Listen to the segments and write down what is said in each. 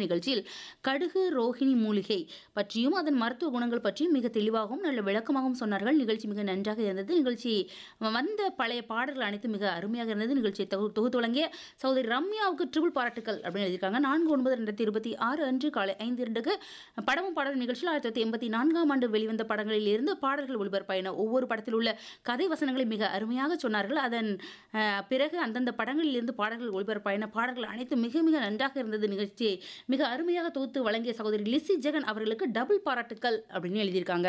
நிகழ்ச்சியில் கடுகு ரோஹிணி மூலிகை பற்றியும் அதன் மருத்துவ குணங்கள் பற்றியும் மிக தெளிவாகவும் நல்ல விளக்கமாகவும் சொன்னார்கள் நிகழ்ச்சி மிக நன்றாக இருந்தது நிகழ்ச்சி வந்த பழைய பாடல்கள் அனைத்தும் மிக அருமையாக இருந்தது நிகழ்ச்சியை தொகு தொகுத்து வழங்கிய சகோதரி ரம்யாவுக்கு ட்ரிபிள் பாராட்டுகள் அப்படின்னு எழுதியிருக்காங்க நான்கு ஒன்பது ரெண்டாயிரத்தி இருபத்தி ஆறு அன்று காலை ஐந்து இரண்டுக்கு படமும் பாடல் நிகழ்ச்சியில் ஆயிரத்தி தொள்ளாயிரத்தி எண்பத்தி நான்காம் ஆண்டு வெளிவந்த படங்களில் இருந்து பாடல்கள் ஒளிபரப்பாயின ஒவ்வொரு படத்தில் உள்ள கதை வசனங்களை மிக அருமையாக சொன்னார்கள் அதன் அஹ், பிறகு அந்தந்த படங்களில் இருந்து பாடல்கள் ஒளிபரப்பாயின பாடல்கள் அனைத்தும் மிக மிக நன்றாக இருந்தது நிகழ்ச்சியை மிக அருமையாக தொகுத்து வழங்கிய சகோதரி லிசி ஜெகன் அவர்களுக்கு டபுள் பாராட்டுக்கள் அப்படின்னு எழுதியிருக்காங்க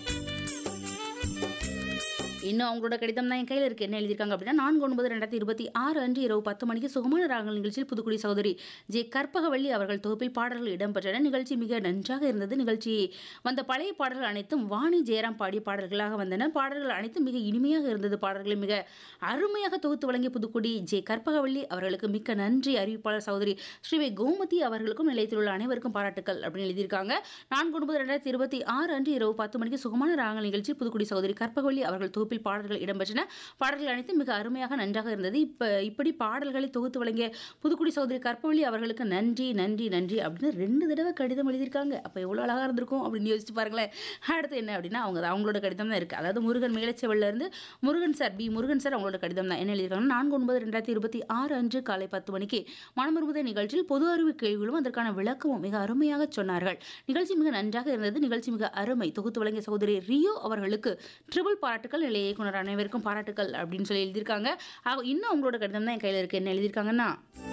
இன்னும் அவங்களோட கடிதம் தான் என் கையில் இருக்கு என்ன எழுதியிருக்காங்க அப்படின்னா நான்கு ஒன்பது ரெண்டாயிரத்தி இருபத்தி ஆறு அன்று இரவு பத்து மணிக்கு சுகமான ராகங்கள் நிகழ்ச்சியில் புதுக்குடி சகோதரி ஜே கற்பகவள்ளி அவர்கள் தொகுப்பில் பாடல்கள் இடம்பெற்றன நிகழ்ச்சி மிக நன்றாக இருந்தது நிகழ்ச்சி வந்த பழைய பாடல்கள் அனைத்தும் வாணி ஜெயராம் பாடிய பாடல்களாக வந்தன பாடல்கள் அனைத்தும் மிக இனிமையாக இருந்தது பாடல்களை மிக அருமையாக தொகுத்து வழங்கிய புதுக்குடி ஜே கற்பகவள்ளி அவர்களுக்கு மிக்க நன்றி அறிவிப்பாளர் சகோதரி ஸ்ரீவை கோமதி அவர்களுக்கும் நிலையத்தில் உள்ள அனைவருக்கும் பாராட்டுக்கள் அப்படின்னு எழுதியிருக்காங்க நான்கு ஒன்பது ரெண்டாயிரத்தி இருபத்தி ஆறு அன்று இரவு பத்து மணிக்கு சுகமான ராகங்கள் நிகழ்ச்சி புதுக்குடி சகோதரி கற்பகவள்ளி அவர்கள் தொகுப்பில் பாடல்கள் இடம்பெற்றன பாடல்கள் அனைத்தும் மிக அருமையாக நன்றாக இருந்தது இப்ப இப்படி பாடல்களை தொகுத்து வழங்கிய புதுக்குடி சகோதரி கற்பவழி அவர்களுக்கு நன்றி நன்றி நன்றி அப்படின்னு ரெண்டு தடவை கடிதம் எழுதியிருக்காங்க அப்போ எவ்வளோ அழகாக இருந்திருக்கும் அப்படின்னு யோசிச்சு பாருங்களேன் அடுத்து என்ன அப்படின்னா அவங்க அவங்களோட கடிதம் தான் இருக்குது அதாவது முருகன் மேலச்செவல்ல இருந்து Murugan sir B Murugan sir அவங்களோட கடிதம் தான் என்ன எழுதியிருக்காங்க நான்கு ஒன்பது ரெண்டாயிரத்தி இருபத்தி ஆறு அன்று காலை பத்து மணிக்கு மனமருமுத நிகழ்ச்சியில் பொது அறிவு கேள்விகளும் அதற்கான விளக்கமும் மிக அருமையாக சொன்னார்கள் நிகழ்ச்சி மிக நன்றாக இருந்தது நிகழ்ச்சி மிக அருமை தொகுத்து வழங்கிய சகோதரி ரியோ அவர்களுக்கு ட்ரிபிள் பாராட்டுகள் நிலைய இயக்குனர் அனைவருக்கும் பாராட்டுகள் அப்படின்னு சொல்லி எழுதியிருக்காங்க ஆக இன்னும் அவங்களோட கடிதம் தான் என் கையில் இருக்கு என்ன எழுதியிருக்காங்கன்னா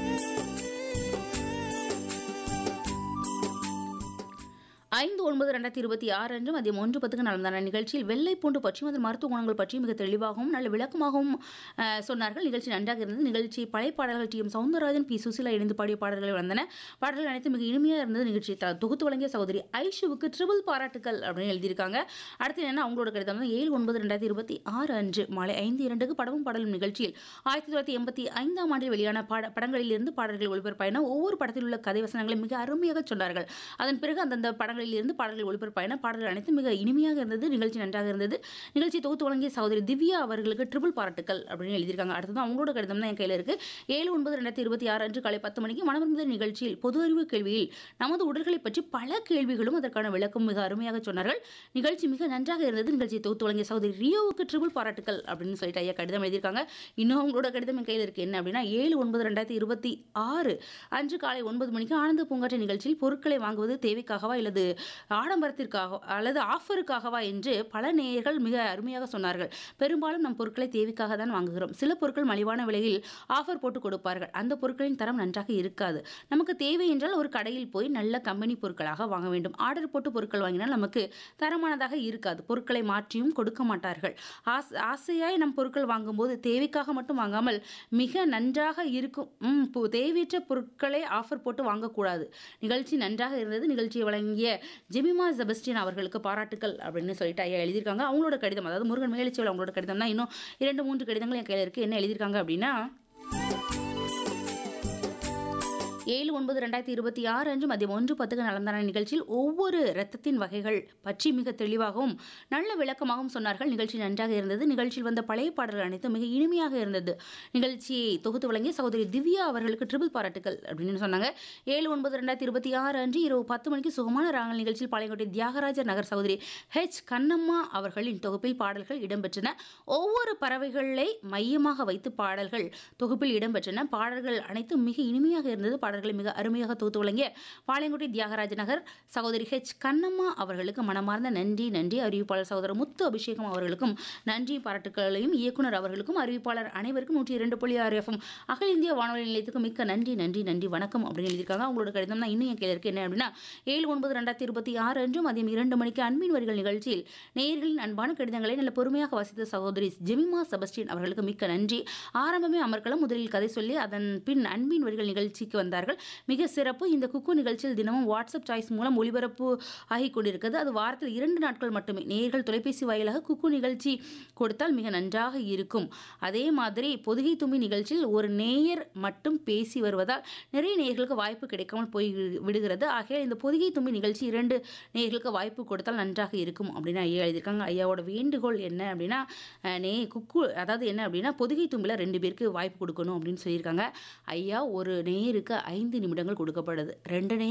ஐந்து ஒன்பது ரெண்டாயிரத்தி இருபத்தி ஆறு அன்று மதியம் ஒன்று பத்துக்கு நடந்தான நிகழ்ச்சியில் வெள்ளை பூண்டு பற்றியும் அதன் மருத்துவ குணங்கள் பற்றியும் மிக தெளிவாகவும் நல்ல விளக்கமாகவும் அஹ், சொன்னார்கள் நிகழ்ச்சி நன்றாக இருந்தது நிகழ்ச்சி பழைய பாடல்கள் T M Soundararajan P Susheela இணைந்து பாடிய பாடல்கள் வந்தன பாடல்கள் அனைத்தும் மிக இனிமையாக இருந்தது நிகழ்ச்சியை த- தொகுத்து வழங்கிய சகோதரி ஐஷுவுக்கு ட்ரிபிள் பாராட்டுகள் அப்படின்னு எழுதியிருக்காங்க அடுத்து என்ன அவங்களோட கடிதம் தான் ஏழு ஒன்பது ரெண்டாயிரத்தி இருபத்தி ஆறு அன்று மாலை ஐந்து இரண்டுக்கு படமும் பாடலும் நிகழ்ச்சியில் ஆயிரத்தி தொள்ளாயிரத்தி எண்பத்தி ஐந்தாம் ஆண்டில் வெளியான பாட படங்களிலிருந்து பாடல்கள் ஒளிபரப்பாயின ஒவ்வொரு படத்தில் உள்ள கதை வசனங்களை மிக அருமையாக சொன்னார்கள் அதன் பிறகு அந்தந்த படங்களில் இருந்து பாடல்கள் ஒளிபரப்பாயின பாடல்கள் அனைத்தும் மிக இனிமையாக இருந்தது நிகழ்ச்சி நன்றாக இருந்தது நிகழ்ச்சி தொகுத்து வழங்கிய சகோதரி திவ்யா அவர்களுக்கு ட்ரிபிள் பாராட்டுகள் அப்படின்னு எழுதியிருக்காங்க அடுத்தது அவங்களோட கடிதம் தான் என் கையில் இருக்கு ஏழு ஒன்பது ரெண்டாயிரத்தி இருபத்தி ஆறு அன்று காலை பத்து மணிக்கு மனமருந்த நிகழ்ச்சியில் பொது அறிவு கேள்வியில் நமது உடல்களை பற்றி பல கேள்விகளும் அதற்கான விளக்கம் மிக அருமையாக சொன்னார்கள் நிகழ்ச்சி மிக நன்றாக இருந்தது நிகழ்ச்சியை தொகுத்து வழங்கிய சகோதரி ரியோவுக்கு ட்ரிபிள் பாராட்டுகள் அப்படின்னு சொல்லிட்டு ஐயா கடிதம் எழுதியிருக்காங்க இன்னும் அவங்களோட கடிதம் என் கையில் இருக்கு என்ன அப்படின்னா ஏழு ஒன்பது ரெண்டாயிரத்தி இருபத்தி ஆறு அன்று காலை ஒன்பது மணிக்கு ஆனந்த பூங்காற்று நிகழ்ச்சியில் பொருட்களை வாங்குவது தேவைக்காகவா இல்லது ஆடம்பரத்திற்காக அல்லது ஆஃபருக்காகவா என்று பல நேயர்கள் மிக அருமையாக சொன்னார்கள் பெரும்பாலும் நம் பொருட்களை தேவைக்காக தான் வாங்குகிறோம் சில பொருட்கள் மலிவான விலையில் ஆஃபர் போட்டு கொடுப்பார்கள் அந்த பொருட்களின் தரம் நன்றாக இருக்காது நமக்கு தேவை என்றால் ஒரு கடையில் போய் நல்ல கம்பெனி பொருட்களாக வாங்க வேண்டும் ஆர்டர் போட்டு பொருட்கள் வாங்கினால் நமக்கு தரமானதாக இருக்காது பொருட்களை மாற்றியும் கொடுக்க மாட்டார்கள் ஆசை ஆசையாய் நம் பொருட்கள் வாங்கும்போது தேவைக்காக மட்டும் வாங்காமல் மிக நன்றாக இருக்கும் ம், இப்போ தேவையற்ற பொருட்களை ஆஃபர் போட்டு வாங்கக்கூடாது நிகழ்ச்சி நன்றாக இருந்தது நிகழ்ச்சியை வழங்கிய ஜெமிமா செபஸ்டியன் அவர்களுக்கு பாராட்டுக்கள் அப்படின்னு சொல்லிட்டு ஐயா எழுதியிருக்காங்க அவங்களோட கடிதம் அதாவது முருகன் மேலச்சிவல் அவங்களோட கடிதம் தான் இன்னும் இரண்டு மூன்று கடிதங்கள் என் கையில் இருக்கு என்ன எழுதியிருக்காங்க அப்படின்னா ஏழு ஒன்பது ரெண்டாயிரத்தி இருபத்தி ஆறு அன்று மதியம் ஒன்று பத்துக்கு நடந்தான நிகழ்ச்சியில் ஒவ்வொரு இரத்தத்தின் வகைகள் பற்றி மிக தெளிவாகவும் நல்ல விளக்கமாகவும் சொன்னார்கள் நிகழ்ச்சி நன்றாக இருந்தது நிகழ்ச்சியில் வந்த பழைய பாடல்கள் அனைத்தும் மிக இனிமையாக இருந்தது நிகழ்ச்சியை தொகுத்து வழங்கிய சகோதரி திவ்யா அவர்களுக்கு ட்ரிபிள் பாராட்டுகள் அப்படின்னு சொன்னாங்க ஏழு ஒன்பது ரெண்டாயிரத்தி இருபத்தி ஆறு அன்று இரவு பத்து மணிக்கு சுகமான ராங்கல் நிகழ்ச்சியில் பாளையங்கோட்டை தியாகராஜர் நகர் சகோதரி ஹெச் கண்ணம்மா அவர்களின் தொகுப்பில் பாடல்கள் இடம்பெற்றன ஒவ்வொரு பறவைகளை மையமாக வைத்து பாடல்கள் தொகுப்பில் இடம்பெற்றன பாடல்கள் அனைத்தும் மிக இனிமையாக இருந்தது பாடல்களை மிக அருமையாக தொகுத்து வழங்கிய பாளையங்குடி தியாகராஜ நகர் சகோதரி ஹெச் கண்ணம்மா அவர்களுக்கு மனமார்ந்த நன்றி நன்றி அறிவிப்பாளர் சகோதரர் முத்து அபிஷேகம் அவர்களுக்கும் நன்றி பாராட்டுகளையும் இயக்குனர் அவர்களுக்கும் அறிவிப்பாளர் அனைவருக்கும் நூற்றி இரண்டு புள்ளி ஆறு எஃப்எம் அகில இந்திய வானொலி நிலையத்துக்கு மிக்க நன்றி நன்றி நன்றி வணக்கம் அப்படின்னு எழுதியிருக்காங்க அவங்களோட கடிதம் தான் இன்னும் என் கையில் இருக்கு என்ன அப்படின்னா ஏழு ஒன்பது ரெண்டாயிரத்தி இருபத்தி ஆறு அன்று மதியம் இரண்டு மணிக்கு அன்பின் வரிகள் நிகழ்ச்சியில் நேயர்களின் அன்பான கடிதங்களை நல்ல பொறுமையாக வாசித்த சகோதரி ஜெமிமா செபஸ்டியன் அவர்களுக்கு மிக்க நன்றி ஆரம்பமே அமர்க்கலாம் முதலில் கதை சொல்லி அதன் பின் அன்பின் வரிகள் நிகழ்ச்சிக்கு வந்தார்கள் மிக சிறப்பு இந்த குக்கு நிகழ்ச்சியில் தினமும் வாட்ஸ்அப் சாய்ஸ் மூலம் ஒளிபரப்பு ஆகி கொண்டிருக்கிறது அது வாரத்தில் இரண்டு நாட்கள் மட்டுமே நேயர்கள் தொலைபேசி வாயிலாக குக்கு நிகழ்ச்சி கொடுத்தால் மிக நன்றாக இருக்கும் அதே மாதிரி பொதுகை தும்பி நிகழ்ச்சியில் ஒரு நேயர் மட்டும் பேசி வருவதால் நிறைய நேயர்களுக்கு வாய்ப்பு கிடைக்காமல் போய் விடுகிறது ஆகையால் இந்த பொதுகை தும்பி நிகழ்ச்சி இரண்டு நேயர்களுக்கு வாய்ப்பு கொடுத்தால் நன்றாக இருக்கும் அப்படின்னு ஐயா எழுதியிருக்காங்க ஐயாவோட வேண்டுகோள் என்ன அப்படின்னா அஹ், நே குக்கு அதாவது என்ன அப்படின்னா பொதுகை தும்பில் ரெண்டு பேருக்கு வாய்ப்பு கொடுக்கணும் அப்படின்னு சொல்லியிருக்காங்க ஐயா ஒரு நேயருக்கு ஐந்து நிமிடங்கள் கொடுக்கப்படுது ரெண்டு நேயர்